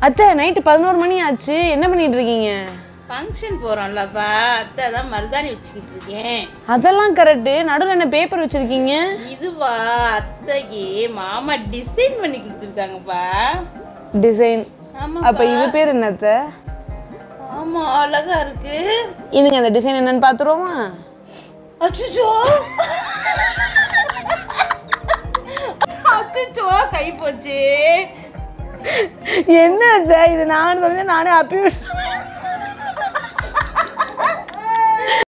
அத்தை நைட்டு பதினோரு மணி ஆச்சு என்ன பண்ணிட்டு இருக்கீங்க ஃபங்க்ஷன் போறோம்லப்பா அத்தை தான் மருதாணி வச்சுக்கிட்டு இருக்கேன் அதெல்லாம் கரெக்டு நடுவில் என்ன பேப்பர் வச்சிருக்கீங்க இதுவா அத்தைக்கு மாமா டிசைன் பண்ணி கொடுத்துருக்காங்கப்பா டிசைன் ஆமா அப்ப இது பேர் என்னத்த ஆமா அழகா இருக்கு இதுங்க அந்த டிசைன் என்னன்னு பாத்துருவோமா அச்சோ அச்சோ கை போச்சு என்ன அத்தை இது நான் சொல்லி நானே அப்பி விட்டு